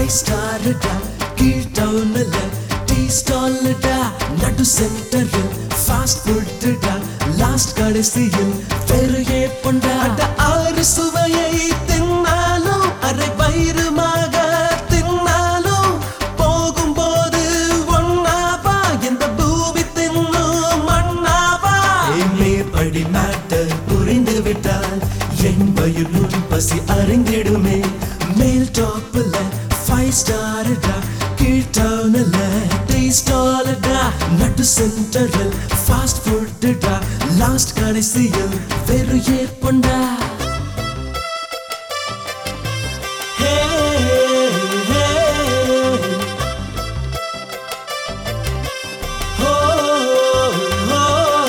five ஸ்டார்டா கீழ் டவுன்ல tea ஸ்டால்டா நடு சென்டரில் ஃபாஸ்ட் ஃபுட்டுடா லாஸ்ட் கடைசியில் பெருகே கொண்டாட ஆறு சுவையை தின்னாலும் அரை வயிறுமாக தின்னாலும் போகும்போது ஒன்னாவா இந்த பூமி தின்னும் மண்ணாவா மேற்படி மேட்டர் புரிந்து விட்டால் என் வயிறு பசி அறிந்திடுமே மேல் டாப்ல ஃபைவ் ஸ்டார்டா கீழ் டவுன்ல டீ ஸ்டால்டா நடு சென்டரில் ஃபாஸ்ட் ஃபுட்டுடா லாஸ்ட் கடைசியில் வெறு ஏற்பண்டா ஹே ஹே ஹோ ஹோ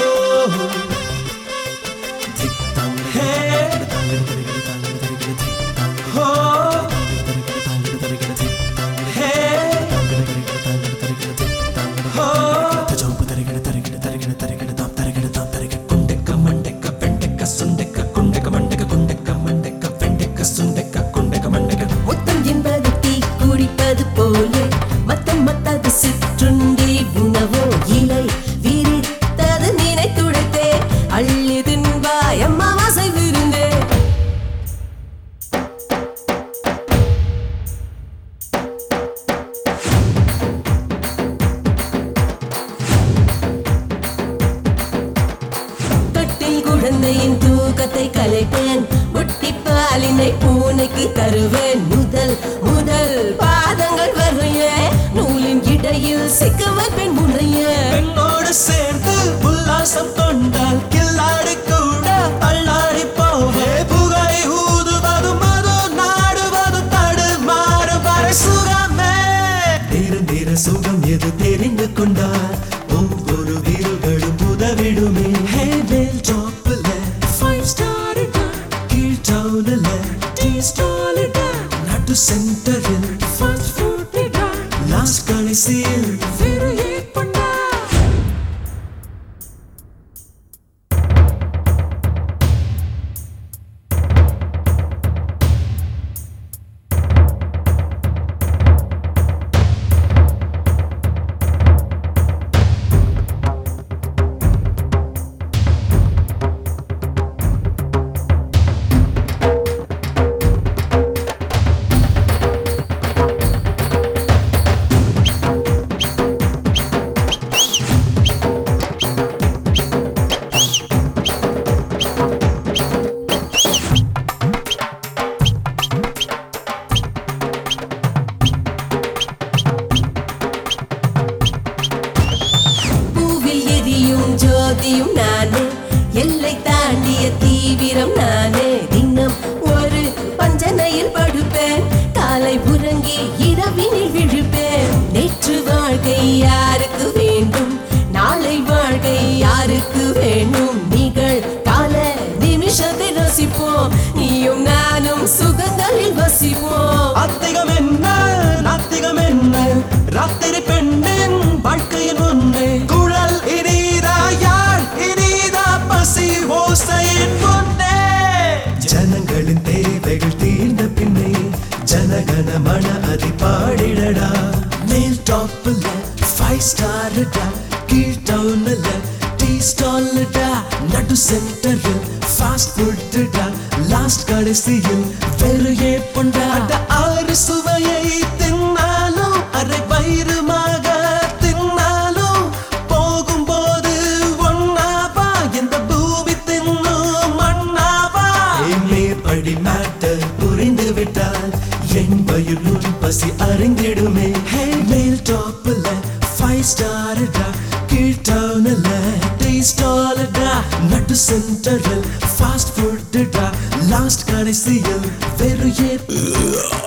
ஹே ஹோ ஹே ஹோ குண்டக்க மண்டக்க பெண்டக்க சுண்டக்க குண்டக்க மண்டக்க குண்டக்க மண்டக்க பெண்டக்க சுண்டக்க குண்டக்க மண்டக்க முத்தம் என்பது டீ குடிப்பது போல மத்தம் மத்தது சிற்றுண்டி உணவோ இலை விரித்தது நினைத்துடைத்தே அள்ளி தின்பாய் அம்மாவாசை விருந்தே தொட்டில் குழந்தையின் தூக்கத்தை கலைப்பேன் ஒட்டி பாலினை பூனைக்கு தருவேன் முதல் முதல் பாதங்கள் வரைய நூலின் இடையில் சிக்க வைப்பேன் முனைய பெண்ணோடு சேர்ந்து உல்லாசம் கொண்டால் கில்லாடி கூட தள்ளாடி போவே புகை ஊதுவதும் மது நாடுவதும் தடு மாறு வரை சுகமே தீர தீர சுகம் எது தெரிந்து கொண்டால் ஒவ்வொரு வீரர்களும் உதவிடுமே ஹே மேல் டாப்ல ஃபைவ் ஸ்டார் கீழ் டவுன்ல டீ ஸ்டால் நடு சென்டரில் ஃபாஸ்ட் ஃபுட் லாஸ்ட் கடைசியில் வெறு ஏற்பண்டா பூவில் எரியும் ஜோதியும் நானே எல்லை தாண்டிய தீவிரம் நானே தினம் ஒரு பஞ்சனையில் படுப்பேன் காலை உறங்கி இரவினில் விழுப்பேன் நேற்று வாழ்க்கை யாருக்கு வேண்டும் நாளை வாழ்க்கை யாருக்கு வேண்டும் நிகழ் கால நிமிஷத்தை ரசிப்போம் நீயும் நானும் சுகங்களில் வசிப்போம் அத்திகம் என்ன நாத்திகம் என்ன ராத்திரி பெண்ணின் வாழ்க்கையின் ஒன்று குழல் இனிதா யார் இனிதா பசி ஓசையின் பொன்னே ஜனங்களின் தேவைகள் தீர்ந்த பின்னே ஜனகன மன அதி பாடிடடா மேல் டாப்ல ஃபைவ் ஸ்டார்டா கீழ் டவுன்ல டீ ஸ்டால்டா நடு சென்டரில் ஃபாஸ்ட் ஃபுட்டுடா லாஸ்ட் கடைசியில் வெறு ஏற்பண்டாட ஆறு சுவையை தின்னாலும் அரை வயிறுமாக தின்னாலும் போகும்போது ஒன்னாவா இந்த பூமி தின்னும் மண்ணாவா மேற்படி மேட்டர் புரிந்து விட்டால் என் வயிறு பசி அறிந்திடுமே மேல் டாப்ல ஃபைவ் ஸ்டார்டா கீழ் டவுன்ல டீ ஸ்டால்டா நடு சென்டரில் ஃபாஸ்ட் ஃபுட்டுடா லாஸ்ட் கடைசியில் வெறு ஏ